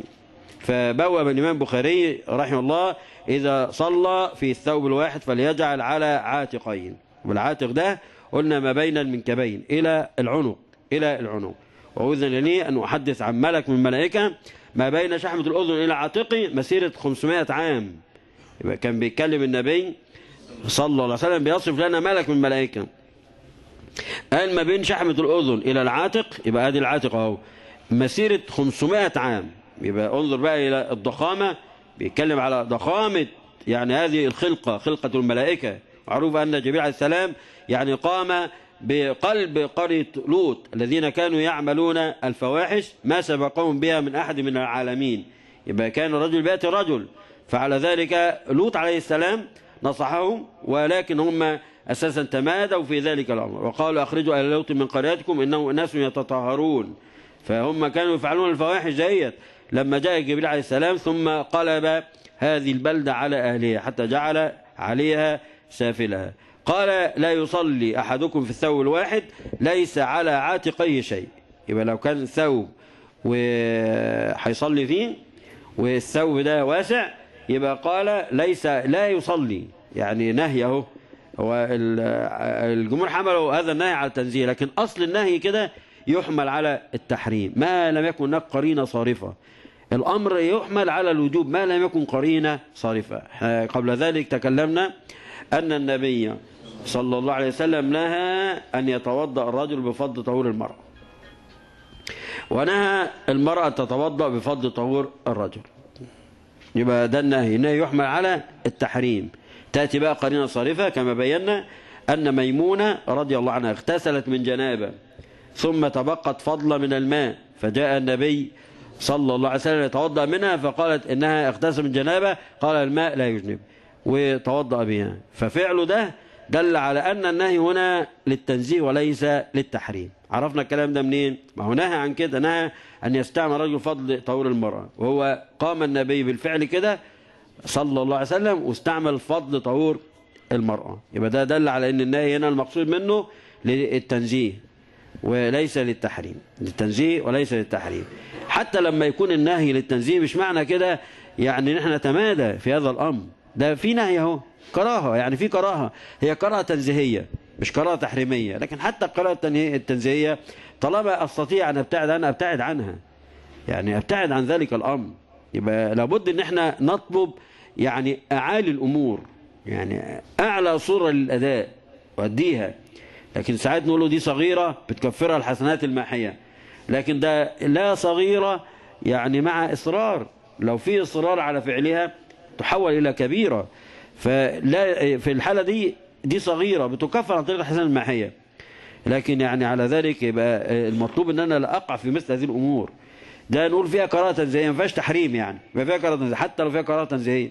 فبوب الإمام البخاري رحمه الله إذا صلى في الثوب الواحد فليجعل على عاتقين والعاتق ده قلنا ما بين المنكبين إلى العنق إلى العنق وأذن لي أن أحدث عن ملك من الملائكة ما بين شحمة الأذن إلى عاتقي مسيرة 500 عام يبقى كان بيتكلم النبي صلى الله عليه وسلم بيصف لنا ملك من الملائكة قال ما بين شحمة الأذن إلى العاتق يبقى ادي العاتق أهو مسيرة 500 عام يبقى انظر بقى إلى الضخامة بيتكلم على ضخامة يعني هذه الخلقة خلقة الملائكة معروف أن جبريل عليه السلام يعني قام بقلب قرية لوط الذين كانوا يعملون الفواحش ما سبقهم بها من أحد من العالمين يبقى كان الرجل بيأتي رجل فعلى ذلك لوط عليه السلام نصحهم ولكن هم أساسا تمادوا في ذلك الأمر وقالوا أخرجوا أهل لوط من قريتكم إنه ناس يتطهرون فهم كانوا يفعلون الفواحش ديت لما جاء جبريل عليه السلام ثم قلب هذه البلدة على أهلها حتى جعل عليها سافلها قال لا يصلي أحدكم في الثوب الواحد ليس على عاتقيه شيء يبقى لو كان ثوب وهيصلي فيه والثوب ده واسع يبقى قال ليس لا يصلي يعني نهيه هو الجمهور حملوا هذا النهي على التنزيه لكن أصل النهي كده يحمل على التحريم ما لم يكن هناك قرينة صارفة الأمر يحمل على الوجوب ما لم يكن قرينة صارفة قبل ذلك تكلمنا أن النبي صلى الله عليه وسلم نهى أن يتوضأ الرجل بفضل طهور المرأة ونهى المرأة تتوضأ بفضل طهور الرجل يبقى ده النهي النهي يحمل على التحريم تأتي بقى قرينة صارفة كما بينا أن ميمونة رضي الله عنها اغتسلت من جنابة ثم تبقت فضلة من الماء فجاء النبي صلى الله عليه وسلم يتوضأ منها فقالت إنها اغتسل من جنابة قال الماء لا يجنب وتوضأ بها ففعله ده دل على أن النهي هنا للتنزيه وليس للتحريم عرفنا الكلام ده منين ما هو نهى عن كده نهى أن يستعمل رجل فضل طهور المرأة وهو قام النبي بالفعل كده صلى الله عليه وسلم واستعمل فضل طهور المرأة يبقى ده دل على أن النهي هنا المقصود منه للتنزيه وليس للتحريم للتنزيه وليس للتحريم حتى لما يكون النهي للتنزيه مش معنى كده يعني نحن نتمادى في هذا الأمر ده في نهي اهو كراهة يعني في كراهة هي كراهة تنزيهية مش كراهة تحريمية لكن حتى الكراهة التنزيهية طالما أستطيع أن أبتعد عنها أبتعد عنها يعني أبتعد عن ذلك الأمر يبقى لابد أن احنا نطلب يعني أعالي الأمور يعني أعلى صورة للأداء وأديها لكن ساعات نقول له دي صغيرة بتكفرها الحسنات الماحية لكن ده لا صغيرة يعني مع إصرار لو في إصرار على فعلها تحول إلى كبيرة فلا في الحالة دي دي صغيرة بتكفر عن طريق الحسنات الماحية لكن يعني على ذلك يبقى المطلوب ان انا لا اقع في مثل هذه الامور ده نقول فيها كراهه تنزيهيه ما فيهاش تحريم يعني ما فيها كراهه تنزيهيه حتى لو فيها كراهه تنزيهيه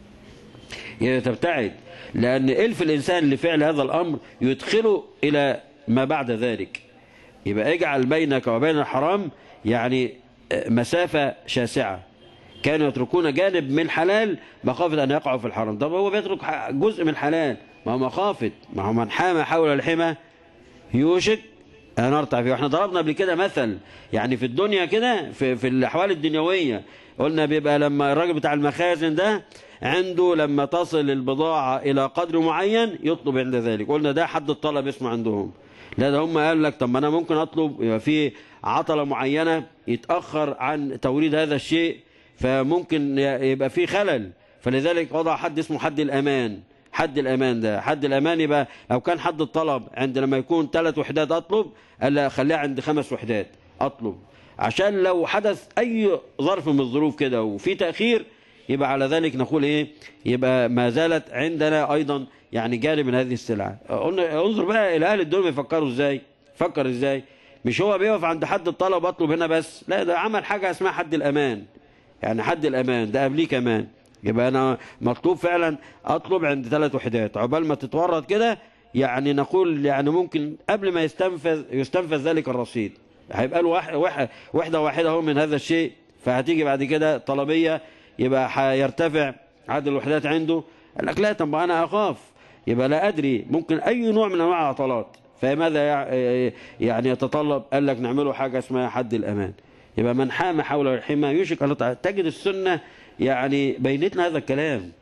يعني تبتعد لان الف الانسان لفعل هذا الامر يدخله الى ما بعد ذلك يبقى اجعل بينك وبين الحرام يعني مسافة شاسعة كانوا يتركون جانب من الحلال مخافة أن يقعوا في الحرام طب هو بيترك جزء من الحلال ما هو مخافة ما هو من حام حول الحمى يوشك أن نرتع فيه واحنا ضربنا قبل كده مثل يعني في الدنيا كده في, في الأحوال الدنيوية قلنا بيبقى لما الراجل بتاع المخازن ده عنده لما تصل البضاعة إلى قدر معين يطلب عند ذلك قلنا ده حد الطلب اسمه عندهم لا ده هم قال لك طب ما أنا ممكن أطلب يبقى في عطلة معينة يتأخر عن توريد هذا الشيء فممكن يبقى في خلل فلذلك وضع حد اسمه حد الأمان حد الأمان ده حد الأمان يبقى لو كان حد الطلب عند لما يكون ثلاث وحدات أطلب قال خليها عند خمس وحدات أطلب عشان لو حدث أي ظرف من الظروف كده وفي تأخير يبقى على ذلك نقول إيه يبقى ما زالت عندنا أيضا يعني جانب من هذه السلعة قلنا انظر بقى إلى أهل الدنيا بيفكروا إزاي فكر إزاي مش هو بيقف عند حد الطلب أطلب هنا بس لا ده عمل حاجة اسمها حد الأمان يعني حد الأمان ده قبليه كمان يبقى أنا مطلوب فعلا أطلب عند ثلاث وحدات عقبال ما تتورط كده يعني نقول يعني ممكن قبل ما يستنفذ يستنفذ ذلك الرصيد هيبقى له واحد وحدة واحدة هو من هذا الشيء فهتيجي بعد كده طلبية يبقى هيرتفع عدد الوحدات عنده قال لك لا طب أنا أخاف يبقى لا أدري ممكن أي نوع من أنواع العطلات فماذا يعني يتطلب قال لك نعمله حاجة اسمها حد الأمان يبقى من حام حول الحمى يوشك أن يطع تجد السنة يعني بينت لنا هذا الكلام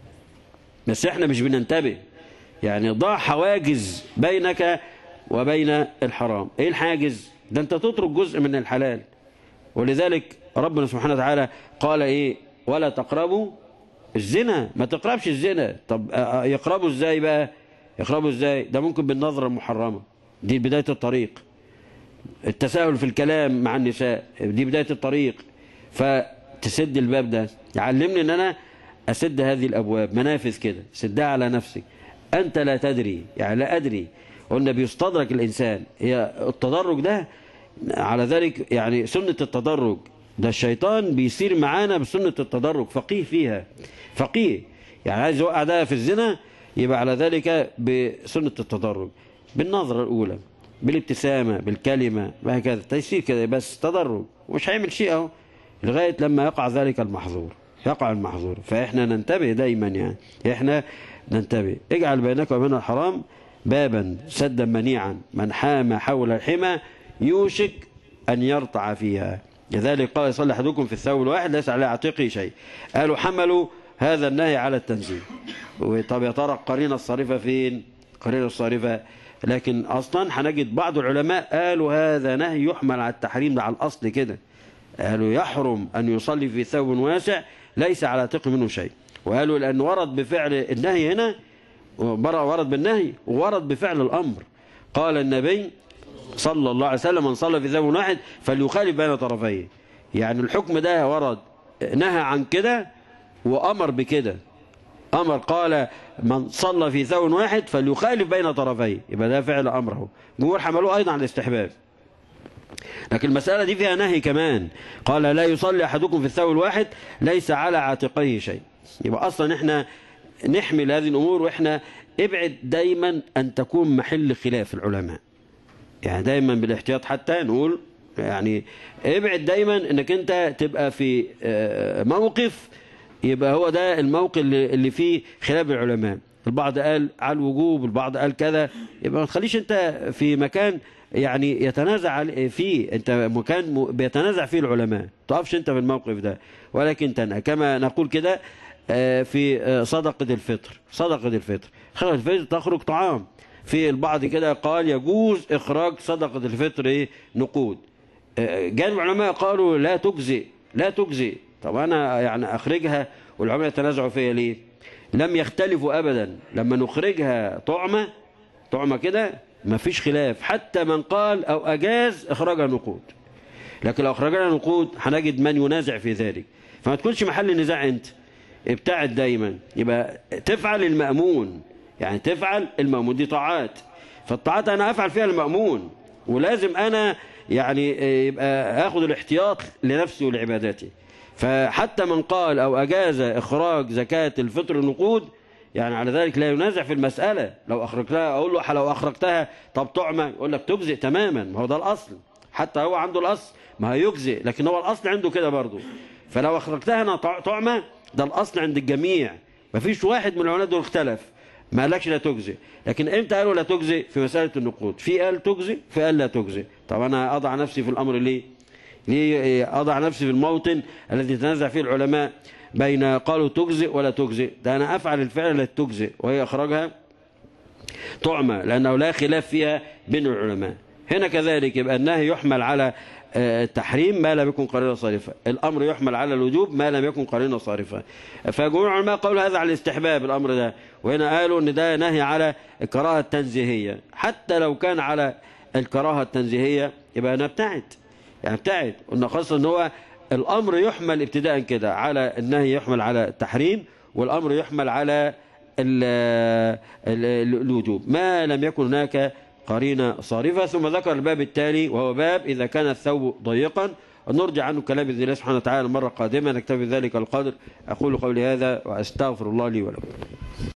بس احنا مش بننتبه يعني ضع حواجز بينك وبين الحرام ايه الحاجز ده انت تترك جزء من الحلال ولذلك ربنا سبحانه وتعالى قال ايه ولا تقربوا الزنا ما تقربش الزنا طب يقربوا ازاي بقى يقربوا ازاي ده ممكن بالنظرة المحرمة دي بداية الطريق التساهل في الكلام مع النساء دي بداية الطريق فتسد الباب ده يعلمني ان انا اسد هذه الابواب منافذ كده سدها على نفسك انت لا تدري يعني لا ادري قلنا بيستدرك الانسان هي التدرج ده على ذلك يعني سنة التدرج ده الشيطان بيسير معانا بسنة التدرج فقيه فيها فقيه يعني عايز يوقع ده في الزنا يبقى على ذلك بسنة التدرج بالنظرة الأولى بالابتسامة بالكلمة وهكذا تيسير كده بس تدرج مش هيعمل شيء اهو لغاية لما يقع ذلك المحظور يقع المحظور فإحنا ننتبه دايما يعني إحنا ننتبه اجعل بينك وبين الحرام بابا سدا منيعا من حام حول الحمى يوشك أن يرتع فيها لذلك قال يصلي أحدكم في الثوب الواحد ليس على عاتقه شيء قالوا حملوا هذا النهي على التنزيل طب يا ترى القرينة الصارفة فين القرينة الصارفة لكن أصلا هنجد بعض العلماء قالوا هذا نهي يحمل على التحريم ده على الأصل كده قالوا يحرم أن يصلي في ثوب واسع ليس على عاتقه منه شيء وقالوا لأن ورد بفعل النهي هنا ورد بالنهي وورد بفعل الأمر قال النبي صلى الله عليه وسلم من صلى في ثوب واحد فليخالف بين طرفيه يعني الحكم ده ورد نهى عن كده وأمر بكده أمر قال من صلى في ثوب واحد فليخالف بين طرفيه يبقى ده فعل أمره جمهور حملوه أيضا على الاستحباب لكن المسألة دي فيها نهي كمان قال لا يصلي أحدكم في الثوب الواحد ليس على عاتقيه شيء يبقى أصلا إحنا نحمل هذه الأمور وإحنا ابعد دايما أن تكون محل خلاف العلماء يعني دايما بالاحتياط حتى نقول يعني ابعد دايما انك انت تبقى في موقف يبقى هو ده الموقف اللي فيه خلاف العلماء البعض قال على الوجوب البعض قال كذا يبقى ما تخليش انت في مكان يعني يتنازع فيه انت مكان بيتنازع فيه العلماء تقفش انت في الموقف ده ولكن تنهى كما نقول كده في صدقة الفطر صدقة الفطر صدقة الفطر تخرج طعام في البعض كده قال يجوز إخراج صدقة الفطر إيه؟ نقود جاء العلماء قالوا لا تجزئ لا تجزئ طب أنا يعني أخرجها والعلماء يتنازعوا فيها ليه لم يختلفوا أبدا لما نخرجها طعمة طعمة كده ما فيش خلاف حتى من قال أو أجاز إخراجها نقود لكن لو أخرجها نقود هنجد من ينازع في ذلك فما تكونش محل نزاع أنت ابتعد دايما يبقى تفعل المأمون يعني تفعل المأمون دي طاعات فالطاعات أنا أفعل فيها المأمون ولازم أنا يعني يبقى أخذ الاحتياط لنفسي ولعباداتي فحتى من قال أو أجاز إخراج زكاة الفطر النقود يعني على ذلك لا ينازع في المسألة لو أخرجتها أقول له لو أخرجتها طب طعمة يقول لك تجزئ تماما ما هو ده الأصل حتى هو عنده الأصل ما هيجزئ لكن هو الأصل عنده كده برضه فلو أخرجتها أنا طعمة ده الأصل عند الجميع ما فيش واحد من العلماء دول اختلف ما قالكش لا تجزئ لكن امتى قالوا لا تجزئ في مسألة النقود في قال تجزئ في قال لا تجزئ طب أنا أضع نفسي في الأمر ليه ليه أضع نفسي في الموطن الذي تنازع فيه العلماء بين قالوا تجزئ ولا تجزئ ده أنا أفعل الفعل لا تجزئ وهي أخرجها طعمة لأنه لا خلاف فيها بين العلماء هنا كذلك يبقى النهي يحمل على التحريم ما لم يكن قرينه صارفة الأمر يحمل على الوجوب ما لم يكن قرينه صارفة فجمهور العلماء قالوا هذا على الاستحباب الأمر ده وهنا قالوا أن ده نهي على الكراهة التنزيهية حتى لو كان على الكراهة التنزيهية يبقى نبتعد يعني ابتعد قلنا خاصة أن هو الأمر يحمل ابتداء كده على النهي يحمل على التحريم والأمر يحمل على ال ال الوجوب ما لم يكن هناك قرينة صارفة ثم ذكر الباب التالي وهو باب إذا كان الثوب ضيقا نرجع عنه كلام بإذن الله سبحانه وتعالى المرة القادمة نكتفي ذلك القدر أقول قولي هذا وأستغفر الله لي ولكم